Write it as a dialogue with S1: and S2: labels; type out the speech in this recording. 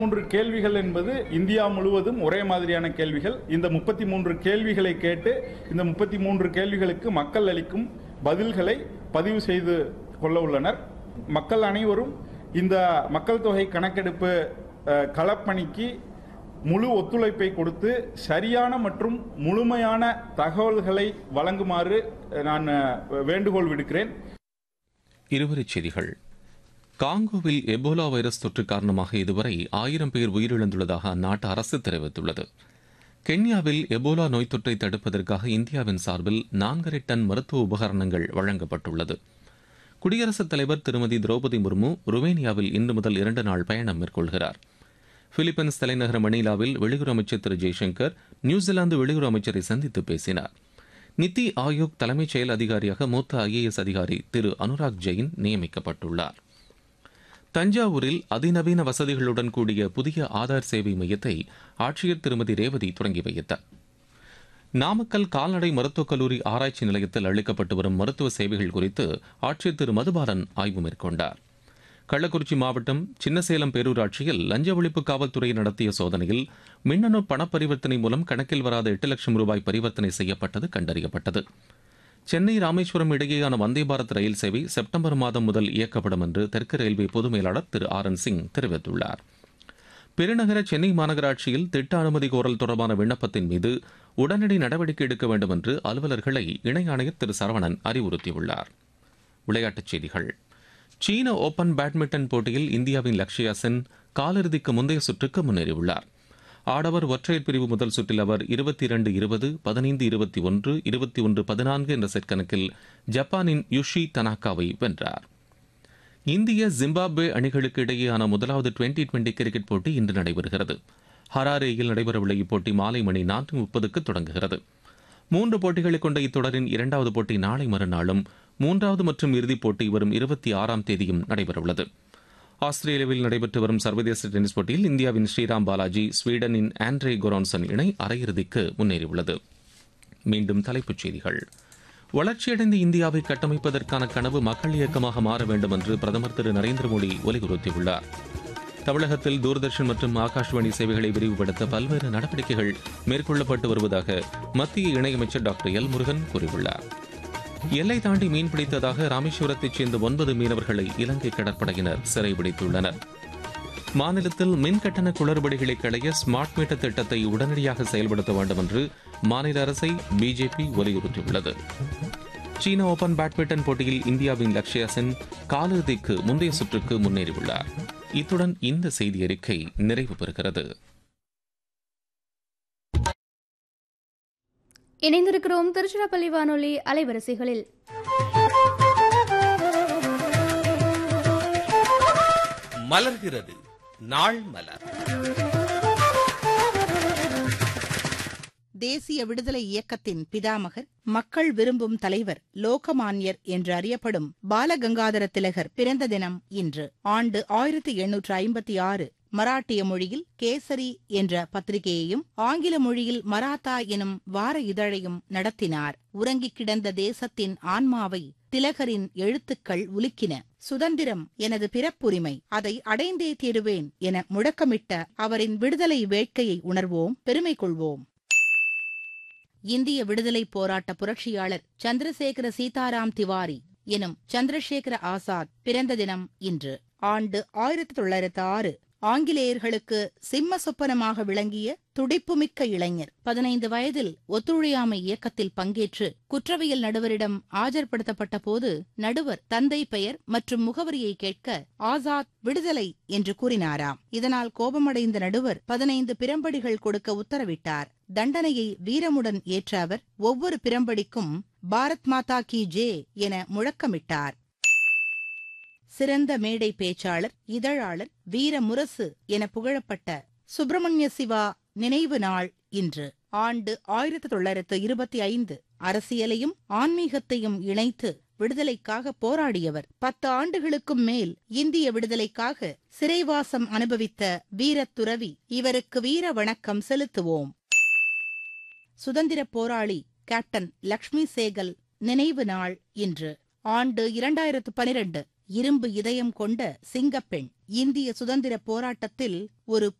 S1: மூன்று கேள்விகள் என்பது இந்தியா முழுவதும் ஒரே மாதிரியான கேள்விகள் இந்த முப்பத்தி மூன்று கேள்விகளை கேட்டு இந்த முப்பத்தி மூன்று கேள்விகளுக்கு மக்கள் அளிக்கும் பதில்களை பதிவு செய்து கொள்ள உள்ளனர் மக்கள் அனைவரும் இந்த மக்கள் தொகை கணக்கெடுப்பு அஹ், களப்பணிக்கு முழு ஒத்துழைப்பை கொடுத்து சரியான மற்றும் முழுமையான தகவல்களை வழங்குமாறு அஹ், நான் அஹ், வேண்டுகோள் விடுக்கிறேன்
S2: இருவரிச் செய்திகள் காங்கோவில் எபோலா வைரஸ் தொற்று காரணமாக இதுவரை ஆயிரம் பேர் உயிரிழந்துள்ளதாக அந்நாட்டு அரசு தெரிவித்துள்ளது கென்யாவில் எபோலா நோய் தொற்றை தடுப்பதற்காக இந்தியாவின் சார்பில் நான்கரை டன் மருத்துவ உபகரணங்கள் வழங்கப்பட்டுள்ளது குடியரசுத் தலைவர் திருமதி திரௌபதி முர்மு ருமேனியாவில் இன்று முதல் இரண்டு நாள் பயணம் மேற்கொள்கிறார் பிலிப்பைன்ஸ் தலைநகர் மணிலாவில் வெளியுறவு அமைச்சர் திரு ஜெய்சங்கர் நியூசிலாந்து வெளியுறவு அமைச்சரை சந்தித்து பேசினார் நித்தி ஆயோக் தலைமைச் செயல் அதிகாரியாக மூத்த ஐஏஎஸ் அதிகாரி திரு அனுராக் ஜெயின் நியமிக்கப்பட்டுள்ளார் தஞ்சாவூரில் அதிநவீன வசதிகளுடன் கூடிய புதிய ஆதார் சேவை மையத்தை ஆட்சியர் திருமதி ரேவதி தொடங்கி வைத்தார் நாமக்கல் கால்நடை மருத்துவக் கல்லூரி ஆராய்ச்சி நிலையத்தில் அளிக்கப்பட்டு வரும் மருத்துவ சேவைகள் குறித்து ஆட்சியர் திரு மதுபாலன் ஆய்வு மேற்கொண்டார் கள்ளக்குறிச்சி மாவட்டம் சின்னசேலம் பேரூராட்சியில் லஞ்ச ஒழிப்பு காவல்துறை நடத்திய சோதனையில் மின்னணு பண பரிவர்த்தனை மூலம் கணக்கில் வராத எட்டு லட்சம் ரூபாய் பரிவர்த்தனை செய்யப்பட்டது கண்டறியப்பட்டது சென்னை ராமேஸ்வரம் இடையேயான வந்தே பாரத் ரயில் சேவை செப்டம்பர் மாதம் முதல் இயக்கப்படும் என்று தெற்கு ரயில்வே பொது மேலாளர் திரு ஆர் என் சிங் தெரிவித்துள்ளார் பெருநகர சென்னை மாநகராட்சியில் திட்ட அனுமதி கோரல் தொடர்பான விண்ணப்பத்தின் மீது உடனடி நடவடிக்கை எடுக்க வேண்டும் என்று அலுவலர்களை இணை ஆணையர் திரு சரவணன் அறிவுறுத்தியுள்ளார் விளையாட்டுச் செய்திகள் சீன ஓபன் பேட்மிண்டன் போட்டியில் இந்தியாவின் லக்ஷயா சென் காலிறுதிக்கு முந்தைய சுற்றுக்கு முன்னேறியுள்ளார் ஆடவர் ஒற்றையர் பிரிவு முதல் சுற்றில் அவர் இருபத்தி இரண்டு இருபது பதினைந்து இருபத்தி ஒன்று இருபத்தி ஒன்று பதினான்கு என்ற செட் கணக்கில் ஜப்பானின் யுஷி தனாகாவை வென்றார் இந்திய ஜிம்பாப்வே அணிகளுக்கு இடையேயான முதலாவது டுவெண்டி டுவெண்டி கிரிக்கெட் போட்டி இன்று நடைபெறுகிறது ஹராரேயில் நடைபெறவுள்ள இப்போட்டி மாலை மணி நான்கு முப்பதுக்கு தொடங்குகிறது மூன்று போட்டிகளை கொண்ட இத்தொடரின் இரண்டாவது போட்டி நாளை மறுநாளும் மூன்றாவது மற்றும் இறுதிப் போட்டி வரும் இருபத்தி ஆறாம் தேதியும் நடைபெறவுள்ளது ஆஸ்திரேலியாவில் நடைபெற்று வரும் சர்வதேச டென்னிஸ் போட்டியில் இந்தியாவின் ஸ்ரீராம் பாலாஜி ஸ்வீடனின் ஆண்ட்ரே கொரான்சன் இணை அரையிறுதிக்கு முன்னேறியுள்ளது மீண்டும் தலைப்புச் செய்திகள் வளர்ச்சியடைந்த இந்தியாவை கட்டமைப்பதற்கான கனவு மக்கள் இயக்கமாக மாற வேண்டும் என்று பிரதமர் திரு நரேந்திர மோடி வலியுறுத்தியுள்ளார் தமிழகத்தில் தூர்தர்ஷன் மற்றும் ஆகாஷ்வாணி சேவைகளை விரிவுபடுத்த பல்வேறு நடவடிக்கைகள் மேற்கொள்ளப்பட்டு வருவதாக மத்திய இணையமைச்சர் டாக்டர் எல் முருகன் கூறியுள்ளார் எல்லை தாண்டி மீன் பிடித்ததாக ராமேஸ்வரத்தைச் சேர்ந்த ஒன்பது மீனவர்களை இலங்கை கடற்படையினர் சிறைபிடித்துள்ளனர் மாநிலத்தில் மின் கட்டண குளறுபடிகளை களைய ஸ்மார்ட் மீட்டர் திட்டத்தை உடனடியாக செயல்படுத்த வேண்டும் என்று மாநில அரசை பிஜேபி வலியுறுத்தியுள்ளது சீன ஓபன் பேட்மிண்டன் போட்டியில் இந்தியாவின் லக்ஷயா சென் காலிறுதிக்கு முந்தைய சுற்றுக்கு முன்னேறியுள்ளார் இத்துடன் இந்த செய்தி அறிக்கை நிறைவு பெறுகிறது
S3: இணைந்திருக்கிறோம் திருச்சிராப்பள்ளி வானொலி அலைவரிசைகளில்
S4: மலர்கிறது நாள் மலர்
S5: தேசிய விடுதலை இயக்கத்தின் பிதாமகர் மக்கள் விரும்பும் தலைவர் லோகமான்யர் என்று அறியப்படும் பாலகங்காதர திலகர் பிறந்த தினம் இன்று ஆண்டு ஆயிரத்தி எண்ணூற்று ஐம்பத்தி ஆறு மராட்டிய மொழியில் கேசரி என்ற பத்திரிகையையும் ஆங்கில மொழியில் மராத்தா எனும் வார இதழையும் நடத்தினார் உறங்கிக் கிடந்த தேசத்தின் ஆன்மாவை திலகரின் எழுத்துக்கள் உலுக்கின சுதந்திரம் எனது பிறப்புரிமை அதை அடைந்தே தீருவேன் என முழக்கமிட்ட அவரின் விடுதலை வேட்கையை உணர்வோம் பெருமை கொள்வோம் இந்திய விடுதலைப் போராட்ட புரட்சியாளர் சந்திரசேகர சீதாராம் திவாரி எனும் சந்திரசேகர ஆசாத் பிறந்த தினம் இன்று ஆண்டு ஆயிரத்தி தொள்ளாயிரத்து ஆறு ஆங்கிலேயர்களுக்கு சிம்ம சொப்பனமாக விளங்கிய துடிப்புமிக்க இளைஞர் பதினைந்து வயதில் ஒத்துழையாமை இயக்கத்தில் பங்கேற்று குற்றவியல் நடுவரிடம் ஆஜர்படுத்தப்பட்ட போது நடுவர் தந்தை பெயர் மற்றும் முகவரியை கேட்க ஆசாத் விடுதலை என்று கூறினாராம் இதனால் கோபமடைந்த நடுவர் பதினைந்து பிரம்படிகள் கொடுக்க உத்தரவிட்டார் தண்டனையை வீரமுடன் ஏற்ற அவர் ஒவ்வொரு பிரம்படிக்கும் பாரத் மாதா கி ஜே என முழக்கமிட்டார் சிறந்த மேடை பேச்சாளர் இதழாளர் வீர முரசு என புகழப்பட்ட சுப்பிரமணிய சிவா நினைவு நாள் இன்று ஆண்டு ஆயிரத்தி தொள்ளாயிரத்து இருபத்தி ஐந்து அரசியலையும் ஆன்மீகத்தையும் இணைத்து விடுதலைக்காக போராடியவர் பத்து ஆண்டுகளுக்கும் மேல் இந்திய விடுதலைக்காக சிறைவாசம் அனுபவித்த வீரத்துறவி இவருக்கு வீர வணக்கம் செலுத்துவோம் சுதந்திரப் போராளி கேப்டன் லக்ஷ்மி சேகல் நினைவு நாள் இன்று ஆண்டு இரண்டாயிரத்து பனிரெண்டு இரும்பு இதயம் கொண்ட சிங்கப்பெண் இந்திய சுதந்திர போராட்டத்தில் ஒரு